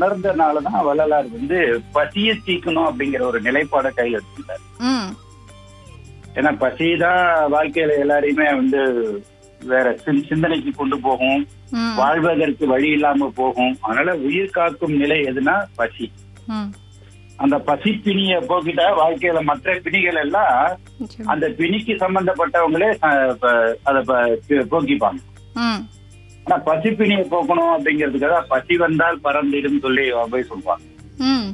உணர்ந்தனாலதான் வள்ளலார் வந்து பசியை தீக்கணும் அப்படிங்கிற ஒரு நிலைப்பாட கையில் எடுத்துட்டார் ம் ஏன்னா பசிதான் வாழ்க்கையில எல்லாரையுமே வந்து வேற சிந்- சிந்தனைக்கு கொண்டு போகும் ம் வாழ்வதற்கு வழி இல்லாம போகும் அதனால உயிர் காக்கும் நிலை எதுனா பசி ம் அந்த பசி பிணிய போக்கிட்டா வாழ்க்கையில மற்ற பிணிகள் எல்லாம் நிச்சயம். அந்த பிணிக்கு சம்பந்தப்பட்டவங்களே அஹ், ப- அதை ப- போக்கிப்பாங்க ம் ஆனா பசி பிணியை போக்கணும் அப்படிங்கிறதுக்காக பசி வந்தால் பறந்திடும் சொல்லி போய் சொல்லுவாங்க ம்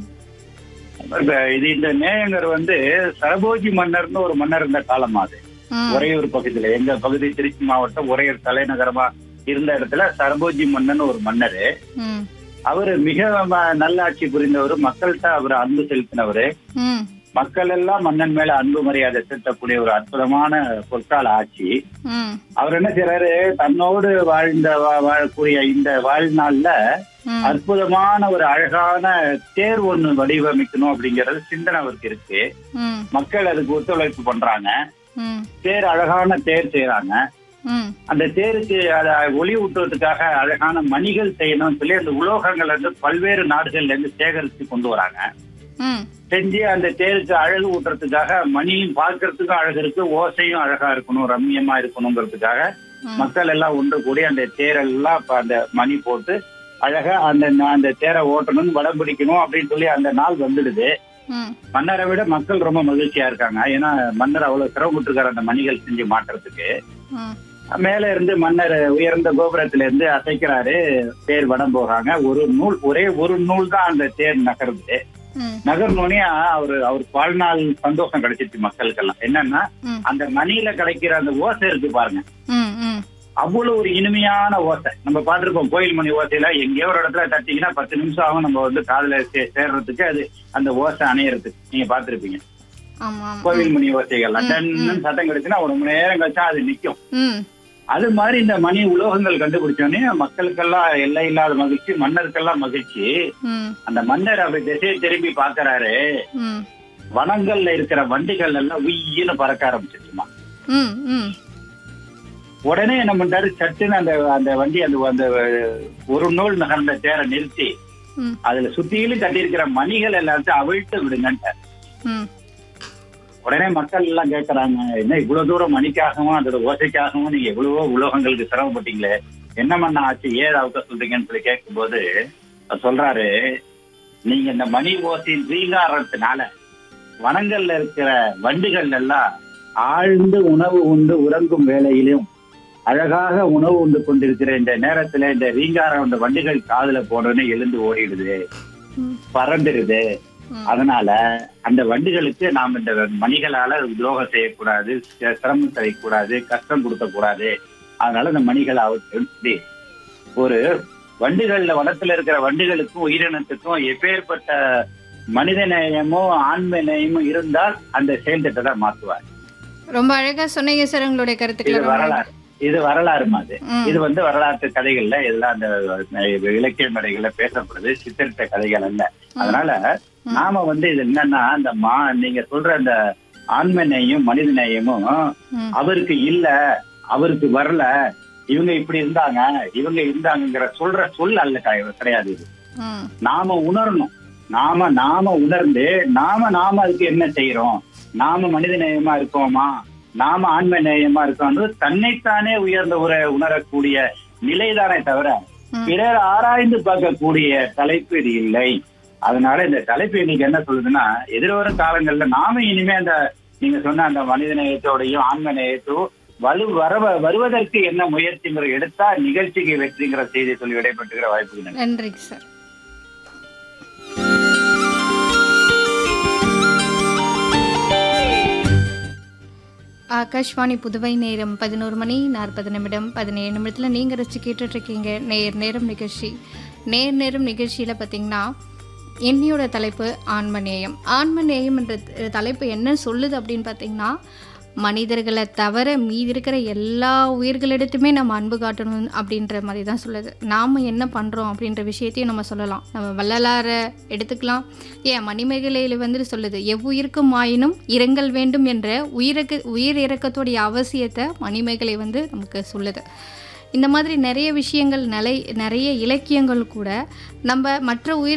இப்ப இது இந்த நேயங்கர் வந்து சரபோஜி மன்னர்னு ஒரு மன்னர் இருந்த காலம் அது ம் உறையூர் பகுதியில எங்க பகுதி திருச்சி மாவட்டம் உறையூர் தலைநகரமா இருந்த இடத்துல சரபோஜி மன்னன் ஒரு மன்னர் ம் அவரு மிக ம- நல்லாட்சி புரிந்தவர் மக்கள்கிட்ட அவர் அன்பு செலுத்தினவர் ம் மக்கள் எல்லாம் மன்னன் மேல அன்பு மரியாதை செலுத்தக்கூடிய ஒரு அற்புதமான பொற்கால ஆட்சி ம் அவர் என்ன செய்யறாரு தன்னோடு வாழ்ந்த வா- வாழக்கூடிய இந்த வாழ்நாள்ல ம் அற்புதமான ஒரு அழகான தேர் ஒண்ணு வடிவமைக்கணும் அப்படிங்கறது சிந்தனை அவருக்கு இருக்கு ம் மக்கள் அதுக்கு ஒத்துழைப்பு பண்றாங்க ம் தேர் அழகான தேர் செய்யறாங்க ம் அந்த தேருக்கு அதை ஒளி ஊட்டுறதுக்காக அழகான மணிகள் செய்யணும்னு சொல்லி அந்த உலோகங்கள் வந்து பல்வேறு நாடுகள்ல இருந்து சேகரித்து கொண்டு வராங்க ம் செஞ்சு அந்த தேருக்கு அழகு ஊட்டுறதுக்காக மணியும் பார்க்கறதுக்கும் அழகு இருக்கு ஓசையும் அழகா இருக்கணும் ரம்மியமா இருக்கணுங்கிறதுக்காக ம் மக்கள் எல்லாம் ஒன்று கூடி அந்த தேரெல்லாம் இப்ப அந்த மணி போட்டு அழகா அந்த அந்த தேரை ஓட்டணும் வடம் பிடிக்கணும் அப்படின்னு சொல்லி அந்த நாள் வந்துடுது ம் மன்னரை விட மக்கள் ரொம்ப மகிழ்ச்சியா இருக்காங்க ஏன்னா மன்னர் அவ்வளவு சிரமப்பட்டு இருக்காரு அந்த மணிகள் செஞ்சு மாட்டுறதுக்கு ம் மேல இருந்து மன்னர் உயர்ந்த கோபுரத்துல இருந்து அசைக்கிறாரு தேர் வடம் போகிறாங்க ஒரு நூல் ஒரே ஒரு நூல் தான் அந்த தேர் நகருது ம் நகர்னோடனே அவரு அவர் வாழ்நாள் சந்தோஷம் கிடைச்சிருச்சு மக்களுக்கெல்லாம் என்னன்னா ம். அந்த மணியில கிடைக்கிற அந்த ஓசை இருக்கு பாருங்க ம் ம் அவ்வளவு ஒரு இனிமையான ஓசை நம்ம பார்த்திருப்போம் கோயில் மணி ஓசையில எங்கேயோ ஒரு இடத்துல தட்டிங்கன்னா பத்து நிமிஷம் ஆகும் நம்ம வந்து காதுல சே- சேர்றதுக்கு அது அந்த ஓசை அணையறதுக்கு நீங்க பார்த்திருப்பீங்க ஆமாம் ஆமாம் கோவில் மணி ஓசைகள்லாம் ம், டன்னு சத்தம் கிடைச்சுன்னா ஒரு மணி நேரம் கழிச்சா அது நிக்கும் ம் அது மாதிரி இந்த மணி உலோகங்கள் கண்டுபிடிச்சோடனே மக்களுக்கெல்லாம் எல்லை இல்லாத மகிழ்ச்சி மன்னருக்கெல்லாம் மகிழ்ச்சி ம் அந்த மன்னர் அப்படி திசையை திரும்பி பாக்குறாரு ம் வனங்கள்ல இருக்கிற வண்டிகள் எல்லாம் உய்யின்னு பறக்க ஆரம்பிச்சிருச்சுமா ம் ம் உடனே என்ன பண்றாரு சட்டுன்னு அந்த அந்த வண்டி அந்த அந்த ஒரு நூல் நகர்ந்த தேரை நிறுத்தி ம் அதுல சுத்தியிலும் கட்டியிருக்கிற மணிகள் எல்லாத்தையும் அவிழ்த்து விடுங்கன்ட்ட ம் உடனே மக்கள் எல்லாம் கேட்கறாங்க என்ன இவ்வளவு தூரம் மணிக்காகவும் அதோட ஓசைக்காகவும் நீங்க எவ்வளவோ உலோகங்களுக்கு சிரமப்பட்டீங்களே என்ன பண்ண ஆச்சு ஏன் அவுக்க சொல்றீங்கன்னு சொல்லி கேட்கும்போது அவர் சொல்றாரு நீங்க இந்த மணி ஓசையின் ரீங்காரத்தினால வனங்கள்ல இருக்கிற வண்டுகள் எல்லாம் ஆழ்ந்து உணவு உண்டு உறங்கும் வேளையிலும் அழகாக உணவு உண்டு கொண்டிருக்கிற இந்த நேரத்துல இந்த ரீங்காரம் இந்த வண்டுகள் காதுல போனோடனே எழுந்து ஓடிடுது ம். பறந்துடுது ம். அதனால அந்த வண்டுகளுக்கு நாம் இந்த மணிகளால துரோகம் செய்யக்கூடாது சி- சிரமம் செய்யக்கூடாது கஷ்டம் கொடுக்கக்கூடாது அதனால இந்த மணிகள் அவற்று ஒரு வண்டுகள்ல வனத்துல இருக்கிற வண்டுகளுக்கும் உயிரினத்துக்கும் எப்பேற்பட்ட மனித நேயமும் ஆன்ம நேயமும் இருந்தால் அந்த செயல் திட்டத்தை மாத்துவார் ரொம்ப அழகா சொன்னீங்க சார் உங்களுடைய இது கருத்துக்களை ரொம்ப வரலாறு இது வரலாறு அது ம் இது வந்து வரலாற்று கதைகள்ல இதெல்லாம் அந்த அஹ், இலக்கிய மேடைகள்ல பேசப்படுது சித்தரித்த கதைகள் அல்ல அதனால ம். நாம வந்து இது என்னன்னா அந்த மா நீங்க சொல்ற அந்த ஆன்ம நேயம் மனித நேயமும் ம் அவருக்கு இல்ல அவருக்கு வரல இவங்க இப்படி இருந்தாங்க இவங்க இருந்தாங்கங்கிற சொல்ற சொல் அல்ல கிடை- கிடையாது இது ம் நாம உணரணும் நாம நாம உணர்ந்து நாம நாம அதுக்கு என்ன செய்யறோம் நாம மனித நேயமா இருக்கோமா நாம ஆன்ம நேயமா இருக்கோம்ன்றது தன்னைத்தானே உயர்ந்த ஒரு உணரக்கூடிய நிலைதானே தவிர ம். பிறர் ஆராய்ந்து பார்க்கக்கூடிய தலைப்பு இது இல்லை அதனால இந்த தலைப்பு இன்னைக்கு என்ன சொல்லுதுன்னா எதிர்வரும் காலங்கள்ல நாம இனிமே அந்த நீங்க சொன்ன அந்த மனித நேயத்தோடையும் ஆன்ம நேயத்தோடும் வலு வர வருவதற்கு என்ன முயற்சிங்கிற எடுத்தா நிகழ்ச்சிக்கு வெற்றிங்கிற செய்தி சொல்லி விடைபெற்றுகிற வாய்ப்பு நன்றி. நன்றிங்க சார் ஆகாஷ்வாணி புதுவை நேரம் பதினோரு மணி நாற்பது நிமிடம் பதினேழு நிமிடத்தில் நீங்கள் ரசிச்சு கேட்டுட்ருக்கீங்க நேர் நேரம் நிகழ்ச்சி நேர் நேரம் நிகழ்ச்சியில் பார்த்தீங்கன்னா என்னையோட தலைப்பு ஆன்மநேயம் ஆன்மநேயம் என்ற த- தலைப்பு என்ன சொல்லுது அப்படின்னு பார்த்தீங்கன்னா மனிதர்களை தவிர மீதி இருக்கிற எல்லா உயிர்களிடத்துமே நம்ம அன்பு காட்டணும் அப்படின்ற மாதிரி தான் சொல்லுது நாம் என்ன பண்ணுறோம் அப்படின்ற விஷயத்தையும் நம்ம சொல்லலாம் நம்ம வள்ளலாரை எடுத்துக்கலாம் ஏன் மணிமேகலையில் வந்துட்டு சொல்லுது எவ்வுயிருக்கும் ஆயினும் இரங்கல் வேண்டும் என்ற உயிரக்கு உயிர் இறக்கத்துடைய அவசியத்தை மணிமேகலை வந்து நமக்கு சொல்லுது இந்த மாதிரி நிறைய விஷயங்கள் நிலை நிறைய இலக்கியங்கள் கூட நம்ம மற்ற உயிர்